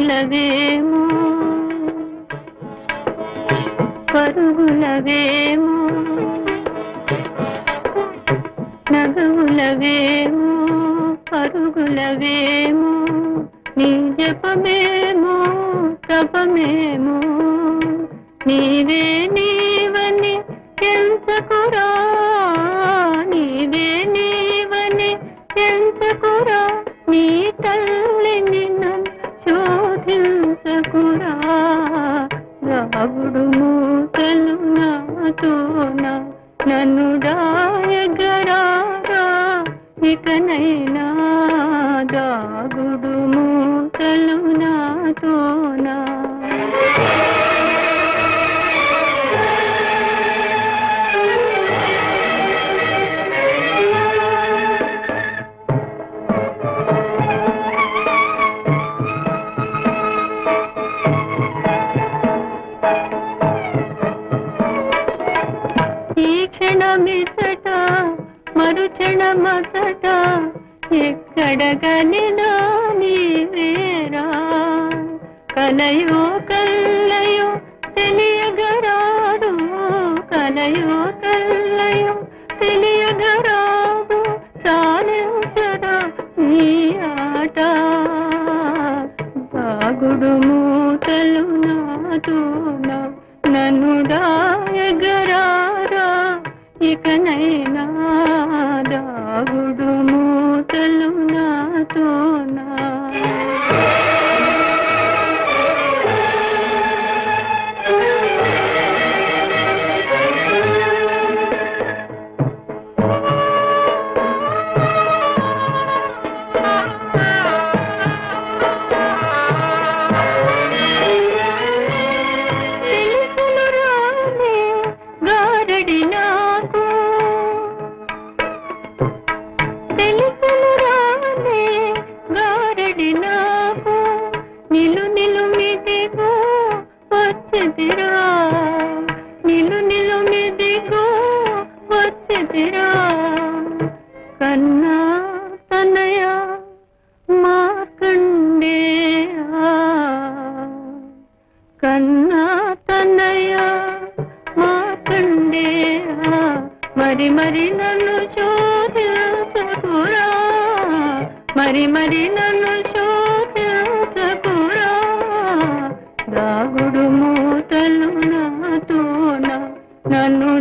పరుగులవేమో పరుగులవేమో నగవులవేమో పరుగులవేమో నీ జపమేమో తపమేమో నీవే నీవని ఎంతకురా నీవే నీవని ఎంతకురా నీ తల్లిని నన్ను శోధించకురా రాగుడు మూతలు నాతోన నన్ను డాయగరారా ఇకనైనా దాగుడు మూతలు నాతోనా ఈ క్షణమిసట మరుక్షణమసట ఎక్కడగనినా నీవేరా కలయో కల్లయో తెలియగరాడు కలయో కల్లయో తెలియగరాడు చాలించరా నీ ఆట దాగుడు మూతలు నాతోన నన్ను డాయగరారా ఇకనైనా దాగుడు మూతలు నాతోనా తెలుసును రానే గారడి నాకు తెలుసును రానే గారడి నాకు నిలు నిలు మిదిగో వచ్చదిరా నిలు నిలు మిదిగో వచ్చదిరా కన్నా తనయ మార్కండేయా కన్నా తనయ మార్కండేయా మరి మరి నన్ను శోధించకురా మరి మరి నన్ను శోధించకురా దాగుడు మూతలు నాతోన నన్ను